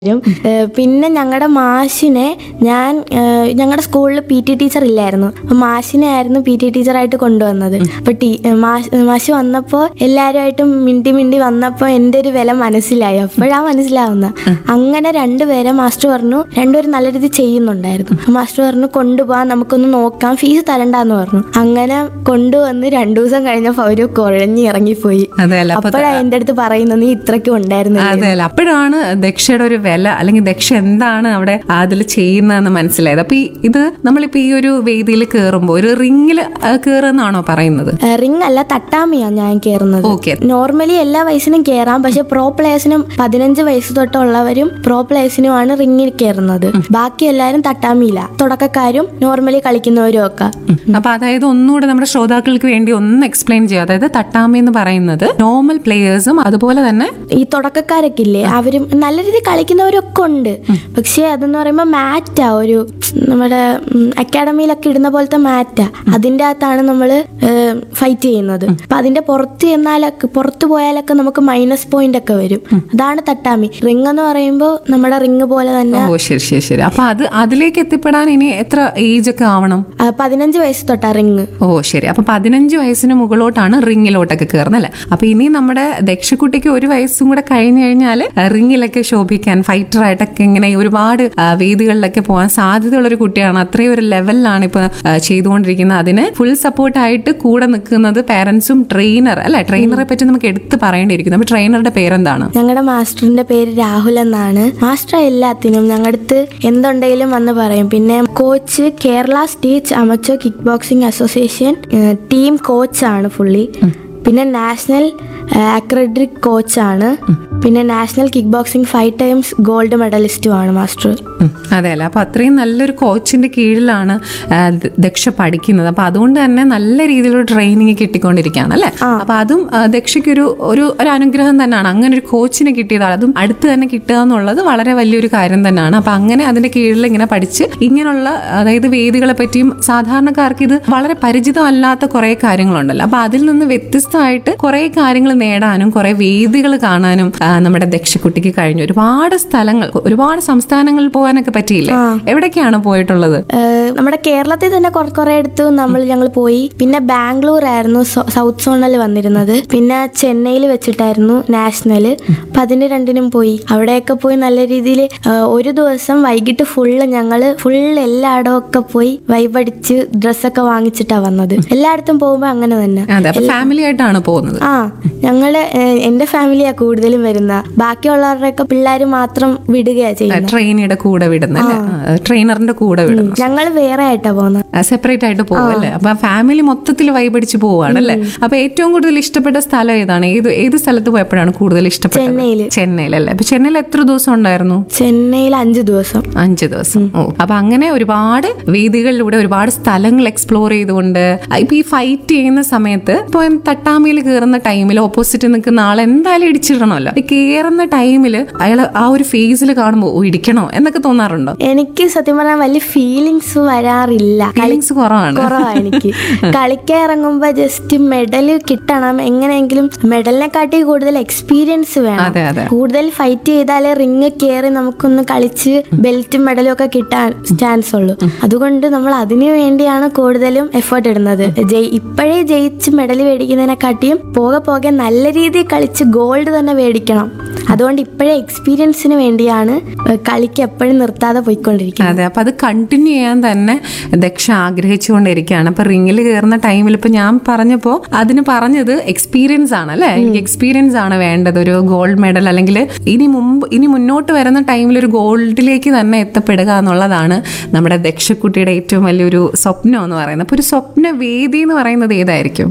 വരും ഏഹ് പിന്നെ ഞങ്ങളുടെ മാഷിനെ ഞാൻ ഞങ്ങളുടെ സ്കൂളിൽ പി ടി ടീച്ചർ ഇല്ലായിരുന്നു അപ്പം മാഷിനെ ആയിരുന്നു പി ടി ടീച്ചറായിട്ട് കൊണ്ടുവന്നത് അപ്പം ടീ മാഷ് മാഷ് വന്നപ്പോൾ എല്ലാവരുമായിട്ടും മിണ്ടി മിണ്ടി വന്നപ്പോൾ എൻ്റെ ഒരു വില മനസ്സിലായി അപ്പോഴാ മനസ്സിലാവുന്ന അങ്ങനെ രണ്ടുപേരെ മാസ്റ്റർ പറഞ്ഞു രണ്ടുപേരും നല്ല രീതിയിൽ ചെയ്യുന്നുണ്ടായിരുന്നു അപ്പം മാസ്റ്റർ പറഞ്ഞു കൊണ്ടുപോകാൻ നമുക്കൊന്ന് നോക്കാം ഫീസ് തരണ്ടെന്ന് പറഞ്ഞു അങ്ങനെ കൊണ്ടുവന്ന് രണ്ടു ദിവസം കഴിഞ്ഞപ്പോൾ അവര് കുഴഞ്ഞി ഇറങ്ങിപ്പോയി അതെയല്ല അപ്പൊ അപ്പോഴാ എൻ്റെ അടുത്ത് പറയുന്നത് നീ ഇത്രയ്ക്കും ഉണ്ടായിരുന്നു അതെയല്ല അപ്പോഴാണ് ദക്ഷയുടെ ഒരു വില അല്ലെങ്കിൽ ദക്ഷ എന്താണ് അവിടെ അതിൽ ചെയ്യുന്നതെന്ന് മനസ്സിലായത് അപ്പൊ ഈ ഇത് നമ്മളിപ്പോ ഈ ഒരു വേദിയിൽ കയറുമ്പോൾ ഒരു റിങ്ങിൽ കയറുന്നാണോ പറയുന്നത് റിംഗ് അല്ല തട്ടാമിയാ ഞാൻ കയറുന്നത് ഓക്കെ നോർമലി എല്ലാ വയസ്സിനും കയറാം പക്ഷെ പ്രോ പ്ലേയേഴ്സിനും പതിനഞ്ച് വയസ്സ് തൊട്ടുള്ളവരും പ്രോ പ്ലേയേഴ്സിനുമാണ് റിങ്ങിൽ കയറുന്നത് ബാക്കി എല്ലാവരും തട്ടാമിയില്ല തുടക്കക്കാരും നോർമലി കളിക്കുന്നവരും ഒക്കെ അപ്പൊ അതായത് ഒന്നുകൂടെ നമ്മുടെ ശ്രോതാക്കൾക്ക് വേണ്ടി ഒന്ന് എക്സ്പ്ലെയിൻ ചെയ്യുക അതായത് തട്ടാമി എന്ന് പറയുന്നത് നോർമൽ പ്ലേയേഴ്സും അതുപോലെ തന്നെ ഈ തുടക്കക്കാരൊക്കെ ഇല്ലേ അവരും നല്ല രീതിയിൽ കളിക്കുന്നവരൊക്കെ ഉണ്ട് പക്ഷെ അതെന്ന് പറയുമ്പോൾ മാറ്റാ ഒരു നമ്മുടെ അക്കാഡമിയിലൊക്കെ ഇടുന്ന പോലത്തെ മാറ്റാ അതിൻ്റെ അകത്താണ് നമ്മൾ ഫൈറ്റ് ചെയ്യുന്നത് അപ്പൊ അതിന്റെ പുറത്ത് ചെന്നാലൊക്കെ പുറത്ത് പോയാലൊക്കെ നമുക്ക് മൈനസ് പോയിന്റ് ഒക്കെ വരും അതാണ് തട്ടാമി റിംഗ് എന്ന് പറയുമ്പോൾ നമ്മുടെ റിംഗ് പോലെ തന്നെ ഓ ശരി ശരി ശരി അപ്പൊ അത് അതിലേക്ക് എത്തിപ്പെടാൻ ഇനി എത്ര ഏജ് ഒക്കെ ആവണം ആ, പതിനഞ്ച് വയസ്സ് തൊട്ടാ റിംഗ് ഓ ശരി അപ്പൊ പതിനഞ്ച് വയസ്സിന് മുകളിലോട്ടാണ് റിങ്ങിലോട്ടൊക്കെ കയറുന്നത് അല്ലേ അപ്പൊ ഇനി നമ്മുടെ ദക്ഷക്കുട്ടിക്ക് ഒരു വയസ്സും കൂടെ കഴിഞ്ഞു കഴിഞ്ഞാൽ റിങ്ങിലൊക്കെ ശോഭിക്കാൻ ഫൈറ്റർ ആയിട്ടൊക്കെ ഇങ്ങനെ ഒരുപാട് ആ, വേദികളിലൊക്കെ പോകാൻ സാധ്യതയുള്ള ഒരു കുട്ടിയാണ് അത്രയും ഒരു ലെവലിലാണ് ഇപ്പൊ ആ, ചെയ്തുകൊണ്ടിരിക്കുന്നത് അതിന് ഫുൾ സപ്പോർട്ടായിട്ട് കൂടെ നിൽക്കുന്നത് പാരന്റ്സും ട്രെയിനർ അല്ലെ ട്രെയിനറെ പറ്റി നമുക്ക് എടുത്ത് പറയേണ്ടിയിരിക്കുന്നു അപ്പൊ ട്രെയിനറുടെ പേരെന്താണ് ഞങ്ങളുടെ മാസ്റ്ററിന്റെ പേര് രാഹുൽ എന്നാണ് മാസ്റ്റർ എല്ലാത്തിനും ഞങ്ങളുടെ അടുത്ത് എന്തുണ്ടെങ്കിലും വന്ന് പറയും പിന്നെ coach Kerala state amateur kick boxing association uh, team കോച്ചാണ് പുള്ളി പിന്നെ നാഷണൽ അക്രഡിക് കോച്ചാണ് പിന്നെ national kick boxing five times gold മെഡലിസ്റ്റുമാണ് മാസ്റ്റർ ഉം, അതെ അല്ലേ അപ്പൊ അത്രയും നല്ലൊരു കോച്ചിന്റെ കീഴിലാണ് ആ, ദ- ദക്ഷ പഠിക്കുന്നത് അപ്പൊ അതുകൊണ്ട് തന്നെ നല്ല രീതിയിലുള്ള ട്രെയിനിങ് കിട്ടിക്കൊണ്ടിരിക്കുകയാണ് അല്ലെ അപ്പൊ അതും ആ, ദക്ഷയ്ക്കൊരു ഒരു ഒരു അനുഗ്രഹം തന്നെയാണ് അങ്ങനെ ഒരു കോച്ചിനെ കിട്ടിയത് അതും അടുത്ത് തന്നെ കിട്ടുക എന്നുള്ളത് വളരെ വലിയൊരു കാര്യം തന്നെയാണ് അപ്പൊ അങ്ങനെ അതിന്റെ കീഴിൽ ഇങ്ങനെ പഠിച്ച് ഇങ്ങനെയുള്ള അതായത് വേദികളെ പറ്റിയും സാധാരണക്കാർക്ക് ഇത് വളരെ പരിചിതമല്ലാത്ത കുറെ കാര്യങ്ങളുണ്ടല്ലോ അപ്പൊ അതിൽ നിന്ന് വ്യത്യസ്തമായിട്ട് കുറെ കാര്യങ്ങൾ നേടാനും കുറെ വേദികൾ കാണാനും ആ, നമ്മുടെ ദക്ഷക്കുട്ടിക്ക് കഴിഞ്ഞു ഒരുപാട് സ്ഥലങ്ങൾ ഒരുപാട് സംസ്ഥാനങ്ങളിൽ പോകാനൊക്കെ പറ്റിയില്ലേ എവിടേക്കാണ് പോയിട്ടുള്ളത് ഏഹ് നമ്മുടെ കേരളത്തിൽ തന്നെ കുറെ കുറെ അടുത്ത് നമ്മൾ ഞങ്ങൾ പോയി പിന്നെ ബാംഗ്ലൂർ ആയിരുന്നു സൗ- സൗത്ത് സോണിൽ വന്നിരുന്നത് പിന്നെ ചെന്നൈയിൽ വെച്ചിട്ടായിരുന്നു നാഷണല് അപ്പൊ അതിന് രണ്ടിനും പോയി അവിടെയൊക്കെ പോയി നല്ല രീതിയിൽ ഒരു ദിവസം വൈകിട്ട് ഫുള്ള് ഞങ്ങൾ ഫുൾ എല്ലായിടവും ഒക്കെ പോയി വൈബടിച്ച് ഡ്രസ്സൊക്കെ വാങ്ങിച്ചിട്ടാ വന്നത് എല്ലായിടത്തും പോകുമ്പോൾ അങ്ങനെ തന്നെ അതെ അപ്പൊ ഫാമിലി ആയിട്ടാണ് പോകുന്നത് ആ ഞങ്ങള് ഏഹ്, എന്റെ ഫാമിലിയാ കൂടുതലും വരുന്ന ബാക്കിയുള്ളവരുടെയൊക്കെ പിള്ളേർ മാത്രം വിടുകയാ ചെയ്യുന്നത് ട്രെയിനിയുടെ കൂടെ വിടുന്ന അല്ലേ ട്രെയിനറിന്റെ കൂടെ വിടുന്നു ഞങ്ങൾ വേറെ ആയിട്ടാ പോകുന്നത് സെപ്പറേറ്റ് ആയിട്ട് പോവല്ലേ അപ്പൊ ഫാമിലി മൊത്തത്തിൽ വൈബടിച്ച് പോവാണ് അല്ലേ അപ്പൊ ഏറ്റവും കൂടുതൽ ഇഷ്ടപ്പെട്ട സ്ഥലം ഏതാണ് ഏത് ഏത് സ്ഥലത്ത് പോയപ്പോഴാണ് കൂടുതൽ ഇഷ്ടപ്പെട്ടത് ചെന്നൈയില്. ചെന്നൈയിലല്ലേ അപ്പൊ ചെന്നൈയിൽ എത്ര ദിവസം ഉണ്ടായിരുന്നു ചെന്നൈയിൽ അഞ്ചു ദിവസം അഞ്ച് ദിവസം ഓ അപ്പൊ അങ്ങനെ ഒരുപാട് വേദികളിലൂടെ ഒരുപാട് സ്ഥലങ്ങൾ എക്സ്പ്ലോർ ചെയ്തുകൊണ്ട് ഇപ്പൊ ഈ ഫൈറ്റ് ചെയ്യുന്ന സമയത്ത് ഇപ്പൊ തട്ടാമിയിൽ കയറുന്ന ടൈമിൽ ഓപ്പോസിറ്റ് നിൽക്കുന്ന ആൾ എന്തായാലും ഇടിച്ചിടണമല്ലോ ഈ കയറുന്ന ടൈമിൽ അയാൾ ആ ഒരു ഫേസിൽ കാണുമ്പോൾ ഓ ഇടിക്കണോ എന്നൊക്കെ തോന്നാറുണ്ടോ എനിക്ക് സത്യം പറഞ്ഞാൽ വലിയ ഫീലിങ്സ് വരാറില്ല ഫീലിങ്സ് കുറവാണ് കുറവാ എനിക്ക് കളിക്കാൻ ഇറങ്ങുമ്പോ ജസ്റ്റ് മെഡല് കിട്ടണം എങ്ങനെയെങ്കിലും മെഡലിനെക്കാട്ടി കൂടുതൽ എക്സ്പീരിയൻസ് വേണം അതെ അതെ കൂടുതൽ ഫൈറ്റ് ചെയ്താലേ റിങ് കയറി നമുക്കൊന്ന് കളിച്ച് ബെൽറ്റും മെഡലും ഒക്കെ കിട്ടാൻ ചാൻസ് ഉള്ളൂ അതുകൊണ്ട് നമ്മൾ അതിനു വേണ്ടിയാണ് കൂടുതലും എഫേർട്ട് ഇടുന്നത് ജയി ഇപ്പോഴേ ജയിച്ച് മെഡൽ മേടിക്കുന്നതിനെക്കാട്ടിയും പോകെ പോകെ നല്ല രീതിയിൽ കളിച്ച് ഗോൾഡ് തന്നെ മേടിക്കണം അതുകൊണ്ട് ഇപ്പോഴേ എക്സ്പീരിയൻസിന് വേണ്ടിയാണ് ഏഹ്, കളിക്ക് എപ്പോഴും നിർത്താതെ പോയിക്കൊണ്ടിരിക്കുന്നത് അതെ അപ്പൊ അത് കണ്ടിന്യൂ ചെയ്യാൻ തന്നെ ദക്ഷ ആഗ്രഹിച്ചുകൊണ്ടിരിക്കുകയാണ് അപ്പൊ റിങ്ങിൽ കയറുന്ന ടൈമിൽ ഇപ്പൊ ഞാൻ പറഞ്ഞപ്പോ അതിന് പറഞ്ഞത് എക്സ്പീരിയൻസ് ആണ് അല്ലെ എനിക്ക് എക്സ്പീരിയൻസ് ആണ് വേണ്ടത് ഒരു ഗോൾഡ് മെഡൽ അല്ലെങ്കിൽ ഇനി മുമ്പ് ഇനി മുന്നോട്ട് വരുന്ന ടൈമിൽ ഒരു ഗോൾഡിലേക്ക് തന്നെ എത്തപ്പെടുക എന്നുള്ളതാണ് നമ്മുടെ ദക്ഷക്കുട്ടിയുടെ ഏറ്റവും വലിയൊരു സ്വപ്നം എന്ന് പറയുന്നത് അപ്പൊ ഒരു സ്വപ്ന വേദി എന്ന് പറയുന്നത് ഏതായിരിക്കും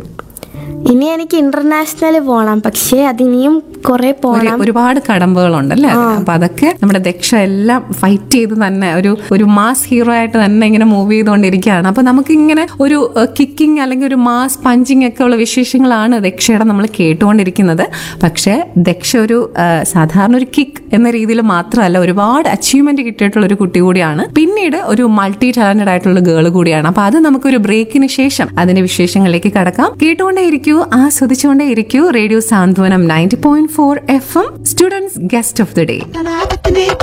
ഇനി എനിക്ക് ഇന്റർനാഷണൽ പോകണം പക്ഷേ അതിനിയും കുറെ ഒരു- പോകണം ഒരുപാട് കടമ്പകളുണ്ടല്ലേ അതിന്. അപ്പൊ അതൊക്കെ നമ്മുടെ ദക്ഷ എല്ലാം ഫൈറ്റ് ചെയ്ത് തന്നെ ഒരു ഒരു മാസ് ഹീറോ ആയിട്ട് തന്നെ ഇങ്ങനെ മൂവ് ചെയ്തുകൊണ്ടിരിക്കുകയാണ് അപ്പൊ നമുക്ക് ഇങ്ങനെ ഒരു കിക്കിംഗ് അല്ലെങ്കിൽ ഒരു മാസ് പഞ്ചിങ് ഒക്കെ ഉള്ള വിശേഷങ്ങളാണ് ദക്ഷയുടെ നമ്മൾ കേട്ടുകൊണ്ടിരിക്കുന്നത് പക്ഷേ ദക്ഷ ഒരു ആ, സാധാരണ ഒരു കിക്ക് എന്ന രീതിയിൽ മാത്രമല്ല ഒരുപാട് അച്ചീവ്മെന്റ് കിട്ടിയിട്ടുള്ള ഒരു കുട്ടി കൂടിയാണ് പിന്നീട് ഒരു മൾട്ടി ടാലന്റഡ് ആയിട്ടുള്ള ഗേൾ കൂടിയാണ് അപ്പൊ അത് നമുക്കൊരു ബ്രേക്കിന് ശേഷം അതിന്റെ വിശേഷങ്ങളിലേക്ക് കടക്കാം കേട്ടുകൊണ്ടേയിരിക്കൂ ആസ്വദിച്ചുകൊണ്ടേയിരിക്കൂ radio Santhwanam ninety point four F M students guest of the day